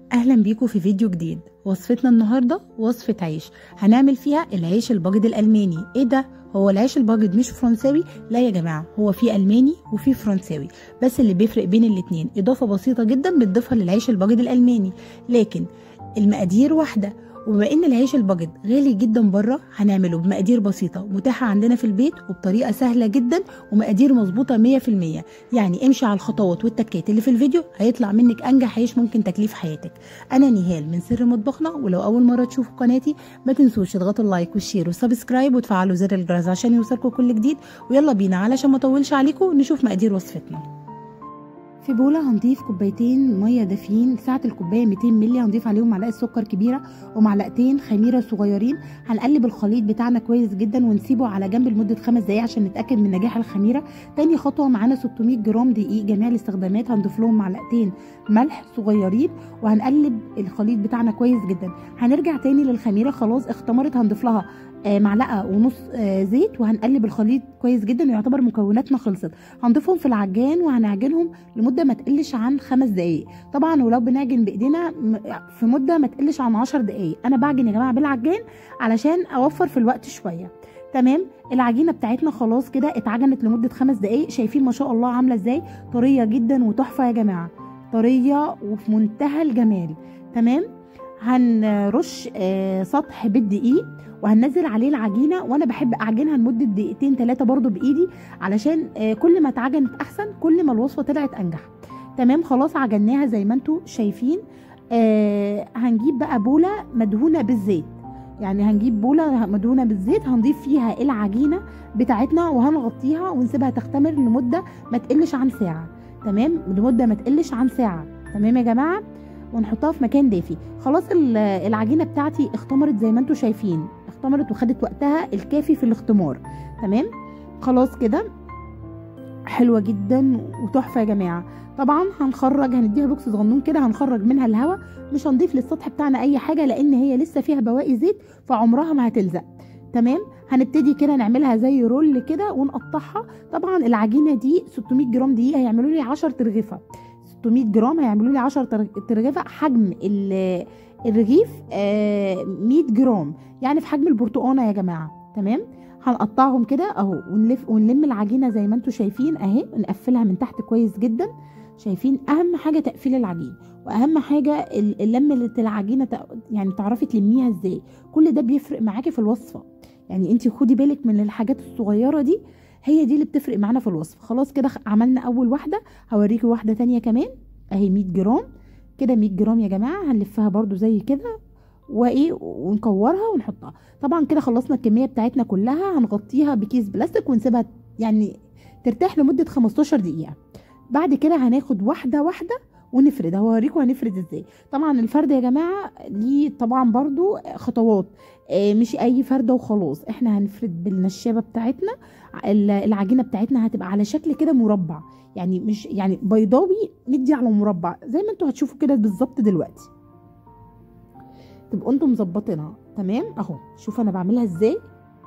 اهلا بيكم في فيديو جديد وصفتنا النهارده وصفه عيش هنعمل فيها العيش الباجد الالماني ايه ده هو العيش الباجد مش فرنساوي لا يا جماعه هو في الماني وفي فرنساوي بس اللي بيفرق بين الاتنين اضافه بسيطه جدا بتضيفها للعيش الباجد الالماني لكن المقادير واحده وبما ان العيش الباجد غالي جدا بره هنعمله بمقادير بسيطه متاحه عندنا في البيت وبطريقه سهله جدا ومقادير مظبوطه 100% يعني امشي على الخطوات والتكات اللي في الفيديو هيطلع منك انجح عيش ممكن تكليف حياتك انا نهال من سر مطبخنا ولو اول مره تشوفوا قناتي ما تنسوش تضغطوا اللايك والشير والسبسكرايب وتفعلوا زر الجرس عشان يوصلكم كل جديد ويلا بينا علشان ما اطولش عليكم نشوف مقادير وصفتنا في بوله هنضيف كوبايتين ميه دافيين سعه الكوبايه 200 مللي هنضيف عليهم معلقه سكر كبيره ومعلقتين خميره صغيرين هنقلب الخليط بتاعنا كويس جدا ونسيبه على جنب لمده خمس دقايق عشان نتاكد من نجاح الخميره تاني خطوه معانا 600 جرام دقيق جميع الاستخدامات هنضيف لهم معلقتين ملح صغيرين وهنقلب الخليط بتاعنا كويس جدا هنرجع تاني للخميره خلاص اختمرت هنضيف لها آه معلقه ونص آه زيت وهنقلب الخليط كويس جدا ويعتبر مكوناتنا خلصت هنضيفهم في العجان وهنعجنهم لمده ما تقلش عن خمس دقائق طبعا ولو بنعجن بايدينا في مده ما تقلش عن عشر دقائق انا بعجن يا جماعه بالعجان علشان اوفر في الوقت شويه تمام العجينه بتاعتنا خلاص كده اتعجنت لمده خمس دقائق شايفين ما شاء الله عامله ازاي طريه جدا وتحفه يا جماعه طريه وفي منتهى الجمال تمام هنرش آه سطح بالدقيق وهننزل عليه العجينه وانا بحب اعجنها لمده دقيقتين ثلاثه برضو بايدي علشان آه كل ما اتعجنت احسن كل ما الوصفه طلعت انجح تمام خلاص عجناها زي ما انتم شايفين آه هنجيب بقى بوله مدهونه بالزيت يعني هنجيب بوله مدهونه بالزيت هنضيف فيها العجينه بتاعتنا وهنغطيها ونسيبها تختمر لمده ما تقلش عن ساعه تمام لمده ما تقلش عن ساعه تمام يا جماعه ونحطها في مكان دافي خلاص العجينه بتاعتي اختمرت زي ما انتم شايفين اختمرت وخدت وقتها الكافي في الاختمار تمام خلاص كده حلوه جدا وتحفه يا جماعه طبعا هنخرج هنديها بوكس صغنون كده هنخرج منها الهواء مش هنضيف للسطح بتاعنا اي حاجه لان هي لسه فيها بواقي زيت فعمرها ما هتلزق تمام هنبتدي كده نعملها زي رول كده ونقطعها طبعا العجينه دي 600 جرام دقيق هيعملوا لي 10 ترغيفه 600 جرام هيعملوا لي 10 ترغيفه حجم الرغيف 100 جرام يعني في حجم البرتقانه يا جماعه تمام هنقطعهم كده اهو ونلف ونلم العجينه زي ما انتم شايفين اهي نقفلها من تحت كويس جدا شايفين اهم حاجه تقفيل العجين واهم حاجه لمه العجينه يعني تعرفي تلميها ازاي كل ده بيفرق معاكي في الوصفه يعني انت خدي بالك من الحاجات الصغيره دي هي دي اللي بتفرق معانا في الوصفه خلاص كده عملنا اول واحده هوريكي واحده تانية كمان اهي 100 جرام كده 100 جرام يا جماعه هنلفها برده زي كده وايه ونكورها ونحطها طبعا كده خلصنا الكميه بتاعتنا كلها هنغطيها بكيس بلاستيك ونسيبها يعني ترتاح لمده 15 دقيقه بعد كده هناخد واحده واحده ونفرد هوريكم هنفرد ازاي طبعا الفرد يا جماعه ليه طبعا برضو خطوات مش اي فرده وخلاص احنا هنفرد بالنشابه بتاعتنا العجينه بتاعتنا هتبقى على شكل كده مربع يعني مش يعني بيضاوي مدي على مربع زي ما انتوا هتشوفوا كده بالظبط دلوقتي تبقوا انتوا مظبطينها تمام اهو شوف انا بعملها ازاي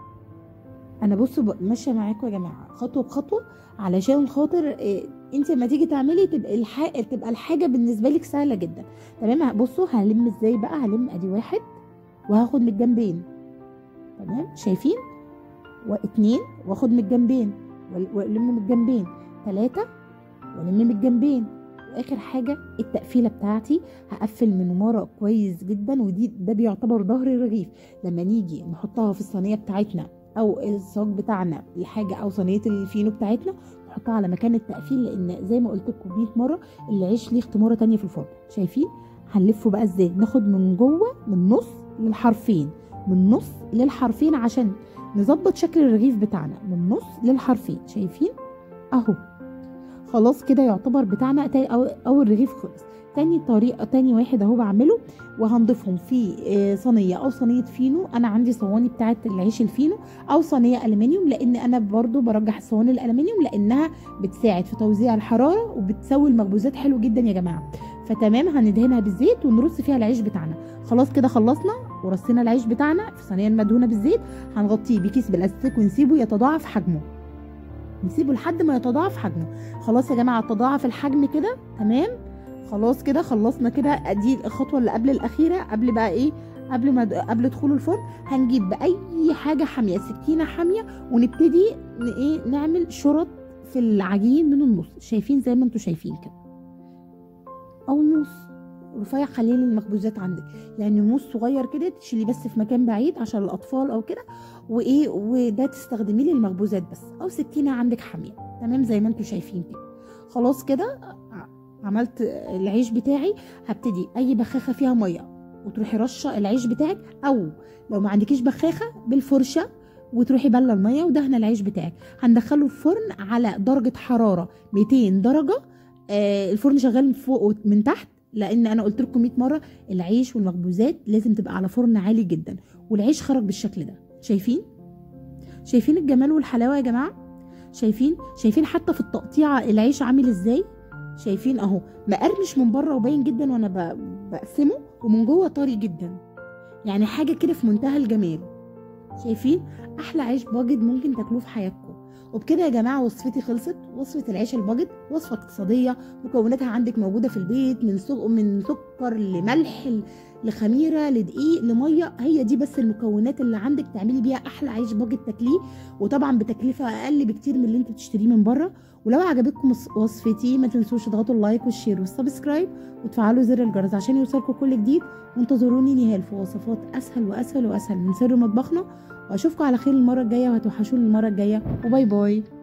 انا بصوا ماشيه معاكم يا جماعه خطوه بخطوه علشان خاطر إيه انت لما تيجي تعملي تبقى الحاجه تبقى الحاجه بالنسبه لك سهله جدا تمام بصوا هلم ازاي بقى هلم ادي واحد وهاخد من الجنبين تمام شايفين واتنين واخد من الجنبين والم من الجنبين تلاتة والم من الجنبين واخر حاجه التقفيله بتاعتي هقفل من ورا كويس جدا ودي ده بيعتبر ظهر الرغيف لما نيجي نحطها في الصينيه بتاعتنا او الصاج بتاعنا الحاجه او صينيه الفينو بتاعتنا نحطها على مكان التقفيل لان زي ما قلت لكم 100 مره العيش ليه اختماره تانية في الفرن شايفين هنلفه بقى ازاي ناخد من جوه من نص للحرفين من نص للحرفين عشان نظبط شكل الرغيف بتاعنا من نص للحرفين شايفين اهو خلاص كده يعتبر بتاعنا أو, او الرغيف خلص تاني طريقه تاني واحد اهو بعمله وهنضيفهم في صينيه او صينيه فينو انا عندي صواني بتاعه العيش الفينو او صينيه الومنيوم لان انا برضو برجح الصواني الالومنيوم لانها بتساعد في توزيع الحراره وبتسوي المخبوزات حلو جدا يا جماعه فتمام هندهنها بالزيت ونرص فيها العيش بتاعنا خلاص كده خلصنا ورصينا العيش بتاعنا في صينيه مدهونه بالزيت هنغطيه بكيس بلاستيك ونسيبه يتضاعف حجمه نسيبه لحد ما يتضاعف حجمه خلاص يا جماعه تضاعف الحجم كده تمام خلاص كده خلصنا كده دي الخطوه اللي قبل الاخيره قبل بقى ايه قبل ما قبل دخول الفرن هنجيب باي حاجه حاميه سكينه حاميه ونبتدي ايه نعمل شرط في العجين من النص شايفين زي ما انتم شايفين كده او نص رفيع خليه المخبوزات عندك يعني موس صغير كده تشيليه بس في مكان بعيد عشان الاطفال او كده وايه وده تستخدميه للمخبوزات بس او سكينه عندك حاميه تمام زي ما انتم شايفين كده خلاص كده عملت العيش بتاعي هبتدي اي بخاخه فيها ميه وتروحي رشه العيش بتاعك او لو ما عندكيش بخاخه بالفرشه وتروحي بله الميه ودهنه العيش بتاعك هندخله الفرن على درجه حراره 200 درجه آه الفرن شغال من فوق ومن تحت لان انا قلت لكم 100 مره العيش والمخبوزات لازم تبقى على فرن عالي جدا والعيش خرج بالشكل ده شايفين شايفين الجمال والحلاوه يا جماعه شايفين شايفين حتى في التقطيعه العيش عامل ازاي شايفين اهو مقرمش من بره وباين جدا وانا بقسمه ومن جوه طري جدا يعني حاجه كده في منتهى الجمال شايفين احلى عيش باجد ممكن تاكلوه في حياتكم وبكده يا جماعه وصفتي خلصت وصفه العيش الباجد وصفه اقتصاديه مكوناتها عندك موجوده في البيت من سك... من سكر لملح لخميره لدقيق لميه هي دي بس المكونات اللي عندك تعملي بيها احلى عيش باجد تاكليه وطبعا بتكلفه اقل بكتير من اللي انت بتشتريه من بره ولو عجبتكم وصفتي ما تنسوش تضغطوا اللايك والشير والسبسكرايب وتفعلوا زر الجرس عشان يوصلكم كل جديد وانتظروني نهال في وصفات اسهل واسهل واسهل من سر مطبخنا واشوفكم على خير المره الجايه وهتوحشوني المره الجايه وباي باي